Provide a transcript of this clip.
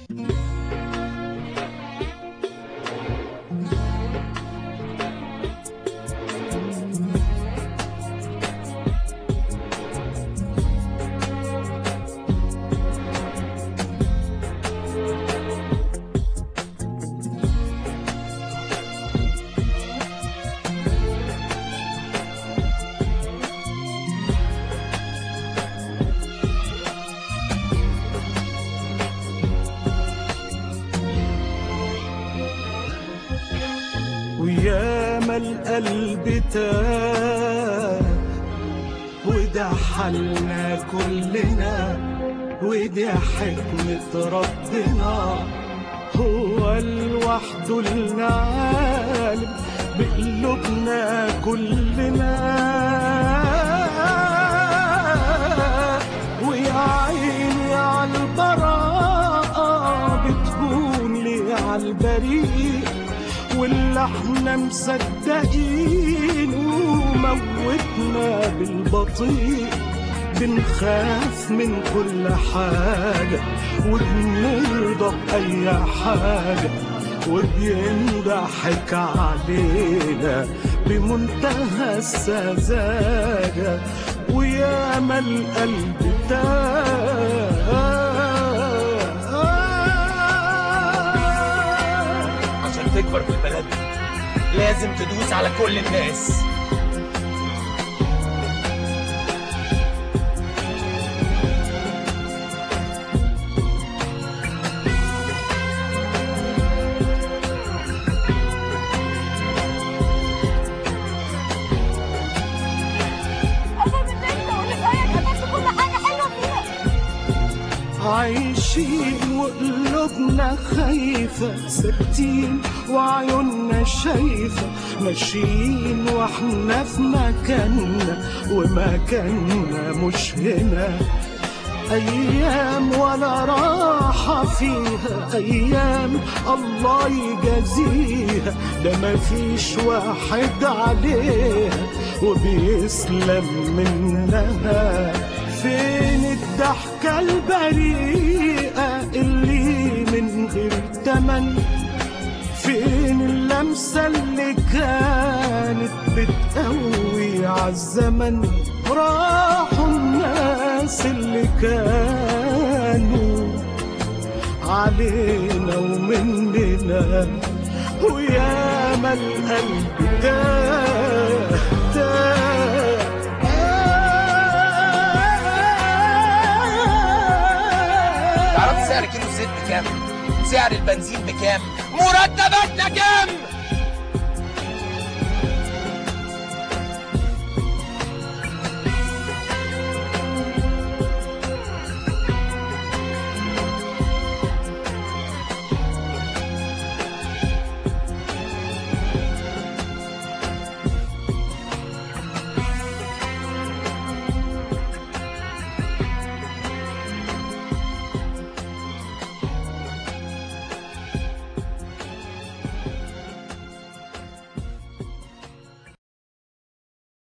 وياما القلب تاه وده حالنا كلنا ودي حكمة ربنا هو لوحده العالم بقلوبنا كلنا ويا عيني على البراءة بتكون لي على البريء واللي احنا مصدقين وموتنا بالبطيء بنخاف من كل حاجة وبنرضى بأي حاجة وبينضحك علينا بمنتهى السذاجة وياما القلب تاه عشان تكبر في البلد لازم تدوس على كل الناس أنا من أنت واللي رأيك عملت كل حاجة حلوة فيها عايشين وقلوبنا خايفة ساكتين وعيوننا شايفة ماشيين واحنا في مكاننا ومكاننا مش هنا أيام ولا راحة فيها أيام الله يجازيها ده مفيش واحد عليها وبيسلم منها فين الضحكة البريئة اللي من غير تمن فين اللمسة اللي كانت بتقوي عالزمن راحوا الناس اللي كانوا علينا ومننا وياما القلب تاه تاه تعرف سعر كيلو الزيت بكام؟ سعر البنزين بكام؟ مرتباتنا كام؟